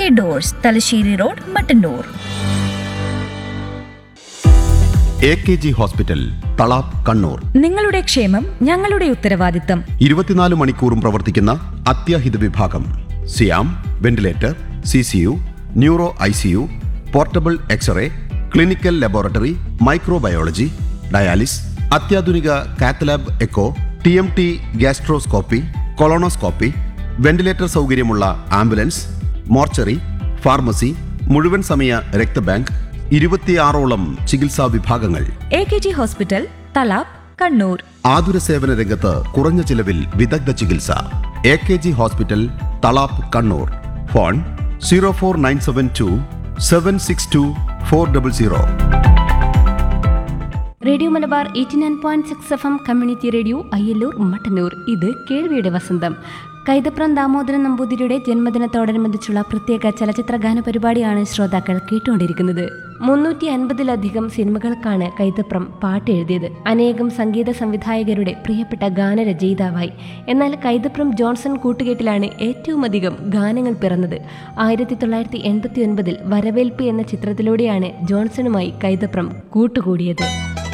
doors Thalassery road Mattannur A K G hospital Thalap Kannur നിങ്ങളുടെ ക്ഷേമം ഞങ്ങളുടെ ഉത്തരവാദിത്തം ഇരുപത്തിനാല് മണിക്കൂറും പ്രവർത്തിക്കുന്ന അത്യാഹിത വിഭാഗം സിയാം ventilator C C U neuro I C U portable x-ray clinical laboratory microbiology dialysis അത്യാധുനിക cath lab echo T M T gastroscopy colonoscopy ventilator സൗകര്യമുള്ള ആംബുലൻസ് മോർച്ചറി ഫാർമസി മുഴുവൻ സമയ രക്തബാങ്ക് ഇരുപത്തിയാറോളം ചികിത്സാ വിഭാഗങ്ങൾ A K G hospital Thalap Kannur ആതുര സേവന രംഗത്ത് കുറഞ്ഞ ചിലവിൽ വിദഗ്ധ ചികിത്സ A K G hospital Thalap Kannur phone zero four nine seven two seven six two four double zero radio Malabar eighty nine point six F M community radio Ayyallur Mattannur ഇത് കേൾവിയുടെ വസന്തം കൈതപ്രം ദാമോദരൻ നമ്പൂതിരിയുടെ ജന്മദിനത്തോടനുബന്ധിച്ചുള്ള പ്രത്യേക ചലച്ചിത്ര ഗാന പരിപാടിയാണ് ശ്രോതാക്കൾ കേട്ടുകൊണ്ടിരിക്കുന്നത് മുന്നൂറ്റി അൻപതിലധികം സിനിമകൾക്കാണ് കൈതപ്രം പാട്ട് എഴുതിയത് അനേകം സംഗീത സംവിധായകരുടെ പ്രിയപ്പെട്ട ഗാനരചയിതാവായി എന്നാൽ കൈതപ്രം ജോൺസൺ കൂട്ടുകെട്ടിലാണ് ഏറ്റവും അധികം ഗാനങ്ങൾ പിറന്നത് ആയിരത്തി തൊള്ളായിരത്തി എൺപത്തി ഒൻപതിൽ വരവേൽപ്പ് എന്ന ചിത്രത്തിലൂടെയാണ് ജോൺസണുമായി കൈതപ്രം കൂട്ടുകൂടിയത്